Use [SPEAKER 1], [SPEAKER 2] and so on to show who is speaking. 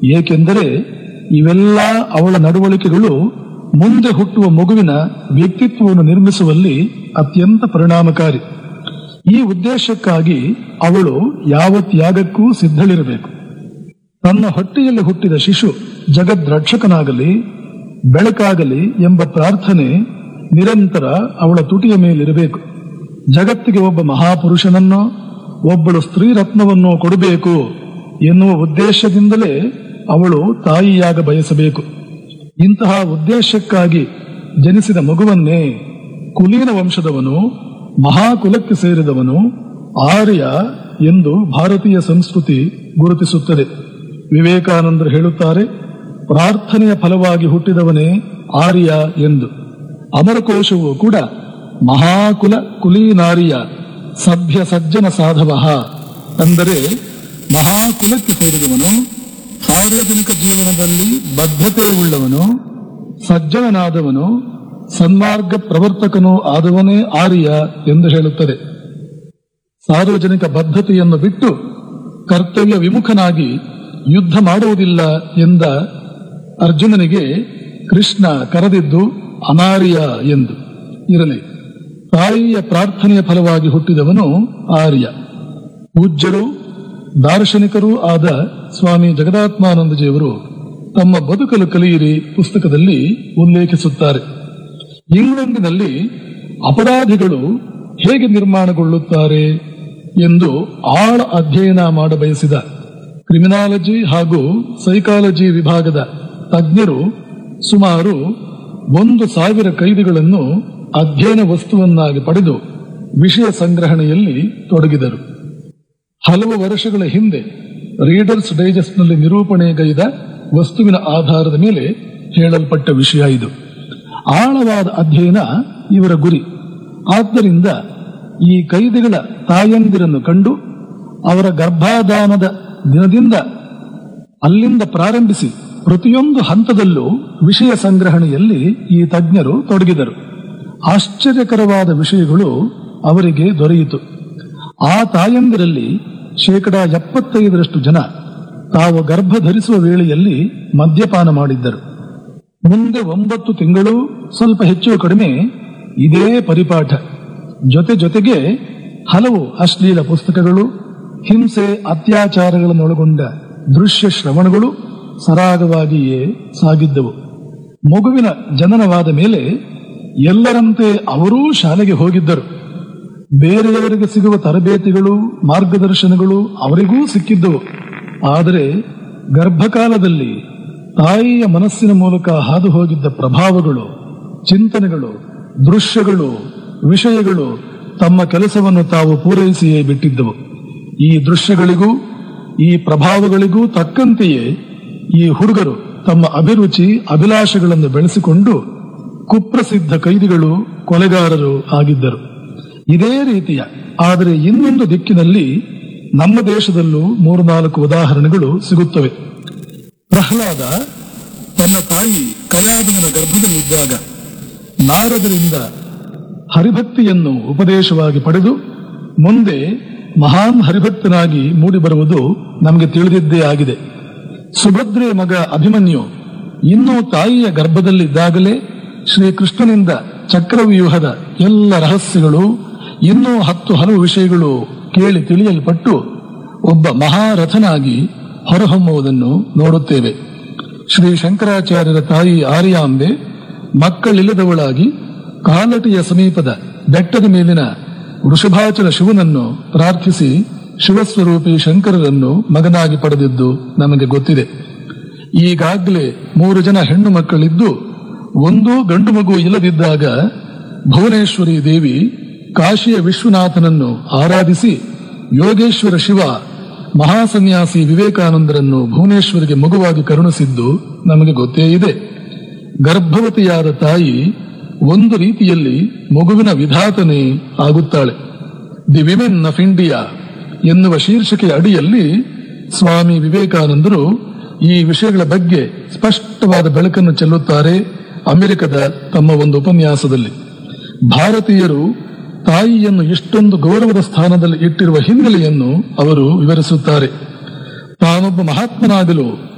[SPEAKER 1] ಏಕೆಂದರೆ ಇವೆಲ್ಲ ಅವಳ ನಡವಳಿಕೆಗಳು ಮುಂದೆ ಹುಟ್ಟುವ ಮಗುವಿನ ವ್ಯಕ್ತಿತ್ವವನ್ನು ನಿರ್ಮಿಸುವಲ್ಲಿ ಅತ್ಯಂತ ಪರಿಣಾಮಕಾರಿ ಈ ಉದ್ದೇಶಕ್ಕಾಗಿ ಅವಳು ಯಾವ ತ್ಯಾಗಕ್ಕೂ ಸಿದ್ಧಳಿರಬೇಕು ತನ್ನ ಹೊಟ್ಟೆಯಲ್ಲಿ ಹುಟ್ಟಿದ ಶಿಶು ಜಗದ್ರಕ್ಷಕನಾಗಲಿ ಬೆಳಕಾಗಲಿ ಎಂಬ ಪ್ರಾರ್ಥನೆ ನಿರಂತರ ಅವಳ ತುಟಿಯ ಮೇಲಿರಬೇಕು ಜಗತ್ತಿಗೆ ಒಬ್ಬ ಮಹಾಪುರುಷನನ್ನೋ ಒಬ್ಬಳು ಸ್ತ್ರೀ ರತ್ನವನ್ನೋ ಕೊಡಬೇಕು ಎನ್ನುವ ಉದ್ದೇಶದಿಂದಲೇ ಅವಳು ತಾಯಿಯಾಗ ಬಯಸಬೇಕು ಇಂತಹ ಉದ್ದೇಶಕ್ಕಾಗಿ ಜನಿಸಿದ ಮಗುವನ್ನೇ ಕುಲೀನ ವಂಶದವನು ಮಹಾಕುಲಕ್ಕೆ ಸೇರಿದವನು ಆರ್ಯ ಎಂದು ಭಾರತೀಯ ಸಂಸ್ಕೃತಿ ಗುರುತಿಸುತ್ತದೆ ವಿವೇಕಾನಂದರು ಹೇಳುತ್ತಾರೆ ಪ್ರಾರ್ಥನೆಯ ಫಲವಾಗಿ ಹುಟ್ಟಿದವನೇ ಆರ್ಯ ಎಂದು ಅಮರಕೋಶವು ಕೂಡ ಮಹಾಕುಲ ಕುಲೀನಾರಿಯ ಸಭ್ಯ ಸಜ್ಜನ ಸಾಧವ ಅಂದರೆ ಮಹಾಕುಲಕ್ಕೆ ಸೇರಿದವನು ಸಾರ್ವಜನಿಕ ಜೀವನದಲ್ಲಿ ಬದ್ಧತೆ ಉಳ್ಳವನು ಸಜ್ಜನನಾದವನು ಸನ್ಮಾರ್ಗ ಪ್ರವರ್ತಕನೂ ಆದವನೇ ಆರ್ಯ ಎಂದು ಹೇಳುತ್ತದೆ ಸಾರ್ವಜನಿಕ ಬದ್ಧತೆಯನ್ನು ಬಿಟ್ಟು ಕರ್ತವ್ಯ ವಿಮುಖನಾಗಿ ಯುದ್ಧ ಮಾಡುವುದಿಲ್ಲ ಎಂದ ಅರ್ಜುನನಿಗೆ ಕೃಷ್ಣ ಕರೆದಿದ್ದು ಅನಾರ್ಯ ಎಂದು ಇರಲಿ ತಾಯಿಯ ಪ್ರಾರ್ಥನೆಯ ಫಲವಾಗಿ ಹುಟ್ಟಿದವನು ಆರ್ಯ ಪೂಜ್ಯರು ದಾರ್ಶನಿಕರೂ ಆದ ಸ್ವಾಮಿ ಜಗದಾತ್ಮಾನಂದಜಿಯವರು ತಮ್ಮ ಬದುಕಲು ಕಲಿಯಿರಿ ಪುಸ್ತಕದಲ್ಲಿ ಉಲ್ಲೇಖಿಸುತ್ತಾರೆ ಇಂಗ್ಲೆಂಡಿನಲ್ಲಿ ಅಪರಾಧಿಗಳು ಹೇಗೆ ನಿರ್ಮಾಣಗೊಳ್ಳುತ್ತಾರೆ ಎಂದು ಆಳ ಅಧ್ಯಯನ ಮಾಡಬಯಸಿದ ಕ್ರಿಮಿನಾಲಜಿ ಹಾಗೂ ಸೈಕಾಲಜಿ ವಿಭಾಗದ ತಜ್ಞರು ಸುಮಾರು ಒಂದು ಸಾವಿರ ಕೈದಿಗಳನ್ನು ಅಧ್ಯಯನ ವಸ್ತುವನ್ನಾಗಿ ಪಡೆದು ವಿಷಯ ಸಂಗ್ರಹಣೆಯಲ್ಲಿ ತೊಡಗಿದರು ಹಲವು ವರ್ಷಗಳ ಹಿಂದೆ ರೀಡರ್ಸ್ ಡೈಜೆಸ್ಟ್ನಲ್ಲಿ ನಿರೂಪಣೆಗೈದ ವಸ್ತುವಿನ ಆಧಾರದ ಮೇಲೆ ಹೇಳಲ್ಪಟ್ಟ ವಿಷಯ ಇದು ಆಳವಾದ ಅಧ್ಯಯನ ಇವರ ಗುರಿ ಆದ್ದರಿಂದ ಈ ಕೈದಿಗಳ ತಾಯಂದಿರನ್ನು ಕಂಡು ಅವರ ಗರ್ಭಾಧಾನದ ದಿನದಿಂದ ಅಲ್ಲಿಂದ ಪ್ರಾರಂಭಿಸಿ ಪ್ರತಿಯೊಂದು ಹಂತದಲ್ಲೂ ವಿಷಯ ಸಂಗ್ರಹಣೆಯಲ್ಲಿ ಈ ತಜ್ಞರು ತೊಡಗಿದರು ಆಶ್ಚರ್ಯಕರವಾದ ವಿಷಯಗಳು ಅವರಿಗೆ ದೊರೆಯಿತು ಆ ತಾಯಂದಿರಲ್ಲಿ ಶೇಕಡಾ ಎಪ್ಪತ್ತೈದರಷ್ಟು ಜನ ತಾವು ಗರ್ಭ ಧರಿಸುವ ವೇಳೆಯಲ್ಲಿ ಮದ್ಯಪಾನ ಮಾಡಿದ್ದರು ಮುಂದೆ ಒಂಬತ್ತು ತಿಂಗಳು ಸ್ವಲ್ಪ ಹೆಚ್ಚು ಕಡಿಮೆ ಇದೇ ಪರಿಪಾಠ ಜೊತೆ ಜೊತೆಗೆ ಹಲವು ಅಶ್ಲೀಲ ಪುಸ್ತಕಗಳು ಹಿಂಸೆ ಅತ್ಯಾಚಾರಗಳನ್ನೊಳಗೊಂಡ ದೃಶ್ಯ ಶ್ರವಣಗಳು ಸರಾಗವಾಗಿಯೇ ಸಾಗಿದ್ದವು ಮಗುವಿನ ಜನನವಾದ ಮೇಲೆ ಎಲ್ಲರಂತೆ ಅವರೂ ಶಾಲೆಗೆ ಹೋಗಿದ್ದರು ಬೇರೆಯವರಿಗೆ ಸಿಗುವ ತರಬೇತಿಗಳು ಮಾರ್ಗದರ್ಶನಗಳು ಅವರಿಗೂ ಸಿಕ್ಕಿದ್ದವು ಆದರೆ ಗರ್ಭಕಾಲದಲ್ಲಿ ತಾಯಿಯ ಮನಸ್ಸಿನ ಮೂಲಕ ಹಾದು ಹೋಗಿದ್ದ ಪ್ರಭಾವಗಳು ಚಿಂತನೆಗಳು ದೃಶ್ಯಗಳು ವಿಷಯಗಳು ತಮ್ಮ ಕೆಲಸವನ್ನು ತಾವು ಪೂರೈಸಿಯೇ ಬಿಟ್ಟಿದ್ದವು ಈ ದೃಶ್ಯಗಳಿಗೂ ಈ ಪ್ರಭಾವಗಳಿಗೂ ತಕ್ಕಂತೆಯೇ ಈ ಹುಡುಗರು ತಮ್ಮ ಅಭಿರುಚಿ ಅಭಿಲಾಷೆಗಳನ್ನು ಬೆಳೆಸಿಕೊಂಡು ಕುಪ್ರಸಿದ್ಧ ಕೈದಿಗಳು ಕೊಲೆಗಾರರು ಆಗಿದ್ದರು ಇದೇ ರೀತಿಯ ಆದರೆ ಇನ್ನೊಂದು ದಿಕ್ಕಿನಲ್ಲಿ ನಮ್ಮ ದೇಶದಲ್ಲೂ ಮೂರು ನಾಲ್ಕು ಉದಾಹರಣೆಗಳು ಸಿಗುತ್ತವೆ ಪ್ರಹ್ಲಾದ ತನ್ನ ತಾಯಿ ಕಯಾದನ ಗರ್ಭದಲ್ಲಿದ್ದಾಗ ನಾರದರಿಂದ ಹರಿಭಕ್ತಿಯನ್ನು ಉಪದೇಶವಾಗಿ ಪಡೆದು ಮುಂದೆ ಮಹಾನ್ ಹರಿಭಕ್ತನಾಗಿ ಮೂಡಿಬರುವುದು ನಮಗೆ ತಿಳಿದಿದ್ದೇ ಆಗಿದೆ ಸುಭದ್ರೆ ಮಗ ಅಭಿಮನ್ಯು ಇನ್ನೂ ತಾಯಿಯ ಗರ್ಭದಲ್ಲಿದ್ದಾಗಲೇ ಶ್ರೀಕೃಷ್ಣನಿಂದ ಚಕ್ರವ್ಯೂಹದ ಎಲ್ಲ ರಹಸ್ಯಗಳು ಇನ್ನೂ ಹತ್ತು ಹಲವು ವಿಷಯಗಳು ಕೇಳಿ ತಿಳಿಯಲ್ಪಟ್ಟು ಒಬ್ಬ ಮಹಾರಥನಾಗಿ ಹೊರಹೊಮ್ಮುವುದನ್ನು ನೋಡುತ್ತೇವೆ ಶ್ರೀ ಶಂಕರಾಚಾರ್ಯರ ತಾಯಿ ಆರ್ಯಾಂಬೆ ಮಕ್ಕಳಿಲ್ಲದವಳಾಗಿ ಕಾಲಟಿಯ ಸಮೀಪದ ಬೆಟ್ಟದ ಮೇಲಿನ ವೃಷಭಾಚಲ ಶಿವನನ್ನು ಪ್ರಾರ್ಥಿಸಿ ಶಿವಸ್ವರೂಪಿ ಶಂಕರರನ್ನು ಮಗನಾಗಿ ಪಡೆದಿದ್ದು ನಮಗೆ ಗೊತ್ತಿದೆ ಈಗಾಗಲೇ ಮೂರು ಜನ ಹೆಣ್ಣು ಮಕ್ಕಳಿದ್ದು ಒಂದೂ ಗಂಡು ಮಗು ಇಲ್ಲದಿದ್ದಾಗ ಭುವನೇಶ್ವರಿ ದೇವಿ ಕಾಶಿಯ ವಿಶ್ವನಾಥನನ್ನು ಆರಾಧಿಸಿ ಯೋಗೇಶ್ವರ ಶಿವ ಮಹಾಸನ್ಯಾಸಿ ವಿವೇಕಾನಂದರನ್ನು ಭುವನೇಶ್ವರಿಗೆ ಮಗುವಾಗಿ ಕರುಣಿಸಿದ್ದು ನಮಗೆ ಗೊತ್ತೇ ಇದೆ ಗರ್ಭವತಿಯಾದ ತಾಯಿ ಒಂದು ರೀತಿಯಲ್ಲಿ ಮಗುವಿನ ವಿಧಾತನೇ ಆಗುತ್ತಾಳೆ ದಿ ವಿಮೆನ್ ಆಫ್ ಇಂಡಿಯಾ ಎನ್ನುವ ಶೀರ್ಷಿಕೆಯ ಅಡಿಯಲ್ಲಿ ಸ್ವಾಮಿ ವಿವೇಕಾನಂದರು ಈ ವಿಷಯಗಳ ಬಗ್ಗೆ ಸ್ಪಷ್ಟವಾದ ಬೆಳಕನ್ನು ಚೆಲ್ಲುತ್ತಾರೆ ಅಮೆರಿಕದ ತಮ್ಮ ಒಂದು ಉಪನ್ಯಾಸದಲ್ಲಿ ಭಾರತೀಯರು ತಾಯಿಯನ್ನು ಇಷ್ಟೊಂದು ಗೌರವದ ಸ್ಥಾನದಲ್ಲಿ ಇಟ್ಟಿರುವ ಹಿನ್ನೆಲೆಯನ್ನು ಅವರು ವಿವರಿಸುತ್ತಾರೆ ತಾನೊಬ್ಬ ಮಹಾತ್ಮನಾಗಲು